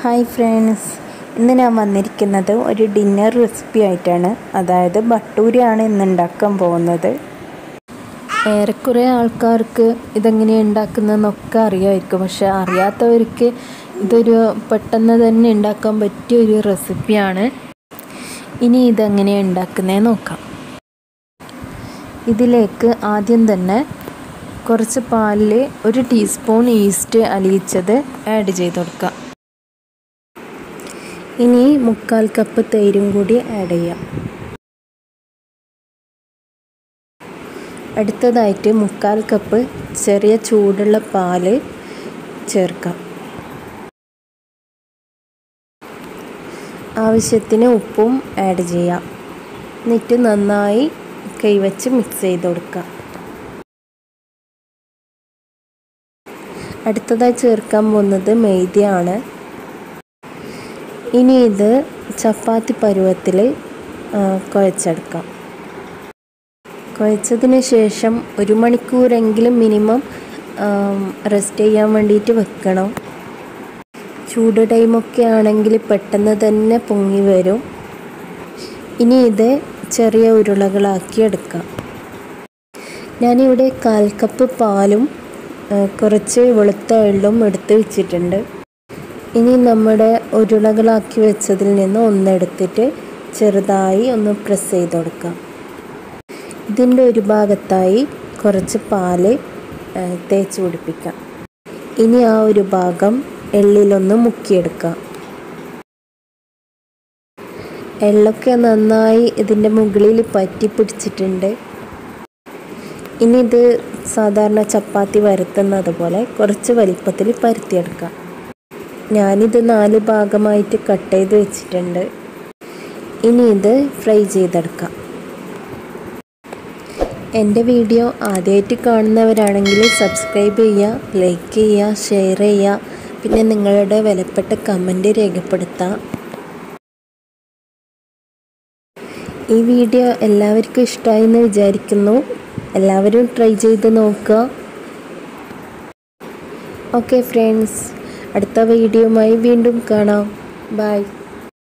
hi friends ഇന്ന് ഞാൻ വന്നിരിക്കുന്നത് ഒരു ഡിന്നർ റെസിപ്പി ആയിട്ടാണ് അതായത് ബട്ടൂരിയാണ് ഇന്ന് ഉണ്ടാക്കാൻ പോകുന്നത് ഏറെക്കുറെ ആൾക്കാർക്ക് ഇതെങ്ങനെയാണ് ഉണ്ടാക്കുന്നതെന്നൊക്കെ അറിയാമായിരിക്കും പക്ഷെ അറിയാത്തവർക്ക് ഇതൊരു പെട്ടെന്ന് തന്നെ ഉണ്ടാക്കാൻ പറ്റിയ ഒരു റെസിപ്പിയാണ് ഇനി ഇതെങ്ങനെയാണ് ഉണ്ടാക്കുന്നതെന്ന് നോക്കാം ഇതിലേക്ക് ആദ്യം തന്നെ കുറച്ച് പാലിൽ ഒരു ടീസ്പൂൺ ഈസ്റ്റ് അലിയിച്ചത് ആഡ് ചെയ്ത് കൊടുക്കുക ഇനി മുക്കാൽ കപ്പ് തൈരും കൂടി ആഡ് ചെയ്യാം അടുത്തതായിട്ട് മുക്കാൽ കപ്പ് ചെറിയ ചൂടുള്ള പാല് ചേർക്കാം ആവശ്യത്തിന് ഉപ്പും ആഡ് ചെയ്യാം എന്നിട്ട് നന്നായി കൈവച്ച് മിക്സ് ചെയ്ത് കൊടുക്കാം അടുത്തതായി ചേർക്കാൻ പോകുന്നത് മെയ്തയാണ് ഇനി ഇത് ചപ്പാത്തി പരുവത്തിൽ കുഴച്ചെടുക്കാം കുഴച്ചതിന് ശേഷം ഒരു മണിക്കൂറെങ്കിലും മിനിമം റെസ്റ്റ് ചെയ്യാൻ വേണ്ടിയിട്ട് വെക്കണം ചൂട് ടൈമൊക്കെ ആണെങ്കിൽ പെട്ടെന്ന് തന്നെ പൊങ്ങി വരും ഇനി ഇത് ചെറിയ ഉരുളകളാക്കി എടുക്കാം ഞാനിവിടെ കാൽ കപ്പ് പാലും കുറച്ച് വെളുത്ത എള്ളും എടുത്ത് വെച്ചിട്ടുണ്ട് ഇനി നമ്മുടെ ഉരുളകളാക്കി വെച്ചതിൽ നിന്ന് ഒന്നെടുത്തിട്ട് ചെറുതായി ഒന്ന് പ്രസ് ചെയ്ത് കൊടുക്കാം ഇതിൻ്റെ ഒരു ഭാഗത്തായി കുറച്ച് പാല് തേച്ച് പിടിപ്പിക്കാം ഇനി ആ ഒരു ഭാഗം എള്ളിലൊന്ന് മുക്കിയെടുക്കാം എള്ളൊക്കെ നന്നായി ഇതിൻ്റെ മുകളിൽ പറ്റി പിടിച്ചിട്ടുണ്ട് ഇനി ഇത് സാധാരണ ചപ്പാത്തി വരുത്തുന്നത് പോലെ കുറച്ച് വലിപ്പത്തിൽ പരത്തിയെടുക്കാം ഞാനിത് നാല് ഭാഗമായിട്ട് കട്ട് ചെയ്ത് വെച്ചിട്ടുണ്ട് ഇനി ഇത് ഫ്രൈ ചെയ്തെടുക്കാം എൻ്റെ വീഡിയോ ആദ്യമായിട്ട് കാണുന്നവരാണെങ്കിൽ സബ്സ്ക്രൈബ് ചെയ്യുക ലൈക്ക് ചെയ്യുക ഷെയർ ചെയ്യുക പിന്നെ നിങ്ങളുടെ വിലപ്പെട്ട കമൻറ്റ് രേഖപ്പെടുത്താം ഈ വീഡിയോ എല്ലാവർക്കും ഇഷ്ടമായി എന്ന് വിചാരിക്കുന്നു എല്ലാവരും ട്രൈ ചെയ്ത് നോക്കുക ഓക്കെ ഫ്രണ്ട്സ് അടുത്ത വീഡിയോയുമായി വീണ്ടും കാണാം ബൈ